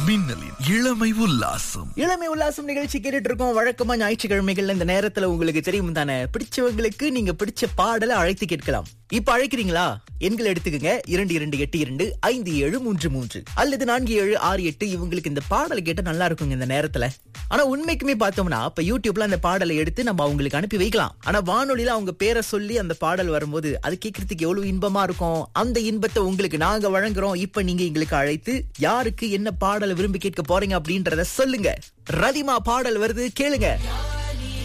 மின்னலின் இளமை உல்லாசம் இளமை உல்லாசம் நிகழ்ச்சி கேட்டுட்டு இருக்கோம் வழக்கமா ஞாயிற்றுக்கிழமைகள்ல இந்த நேரத்துல உங்களுக்கு தெரியும் தானே பிடிச்சவங்களுக்கு நீங்க பிடிச்ச பாடலை அழைத்து கேட்கலாம் இப்ப அழைக்கிறீங்களா எண்கள் எடுத்துக்கங்க இரண்டு இரண்டு எட்டு இரண்டு ஐந்து ஏழு மூன்று மூன்று அல்லது நான்கு ஏழு ஆறு எட்டு இவங்களுக்கு இந்த பாடலை கேட்டா நல்லா இருக்குங்க இந்த நேரத்துல ஆனா உண்மைக்குமே பார்த்தோம்னா இப்ப யூடியூப்ல அந்த பாடலை எடுத்து நம்ம அவங்களுக்கு அனுப்பி வைக்கலாம் ஆனா வானொலியில அவங்க பேரை சொல்லி அந்த பாடல் வரும்போது அது கேட்கறதுக்கு எவ்வளவு இன்பமா இருக்கும் அந்த இன்பத்தை உங்களுக்கு நாங்க வழங்குறோம் இப்ப நீங்க எங்களுக்கு அழைத்து யாருக்கு என்ன பாடலை விரும்பி கேட்க போறீங்க அப்படின்றத சொல்லுங்க ரதிமா பாடல் வருது கேளுங்க